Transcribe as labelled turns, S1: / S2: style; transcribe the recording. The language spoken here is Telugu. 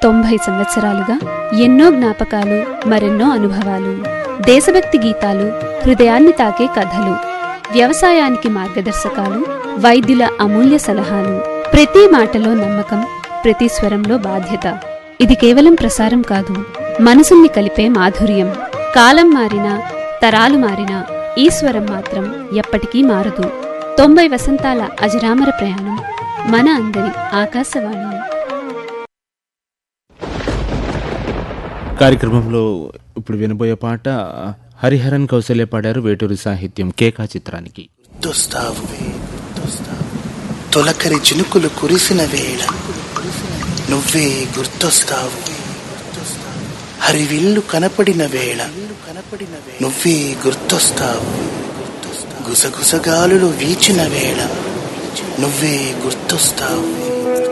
S1: తొంభై సంవత్సరాలుగా ఎన్నో జ్ఞాపకాలు మరెన్నో అనుభవాలు దేశభక్తి గీతాలు హృదయాన్ని తాకే కథలు వ్యవసాయానికి మార్గదర్శకాలు వైద్యుల అమూల్య సలహాలు ప్రతి మాటలో నమ్మకం ప్రతి స్వరంలో బాధ్యత ఇది కేవలం ప్రసారం కాదు మనసుల్ని కలిపే మాధుర్యం కాలం మారినా తరాలు మారినా ఈ స్వరం మాత్రం ఎప్పటికీ మారదు తొంభై వసంతాల అజరామర ప్రయాణం మన అందరి ఆకాశవాణి
S2: కార్యక్రమంలో ఇప్పుడు వినబోయే పాట హరిహరన్ కౌశల్య పాడారు వేటూరి సాహిత్యం కేకా చిత్రానికి
S3: గుర్తొస్తావు తొలకరి చినుకులు కురిసిన వేళ నువ్వే గుర్తొస్తావు హరివిల్లు కనపడిన వేళ నువ్వే గుర్తొస్తావు గుసగుసగాలులు వీచిన వేళ నువ్వే గుర్తొస్తావు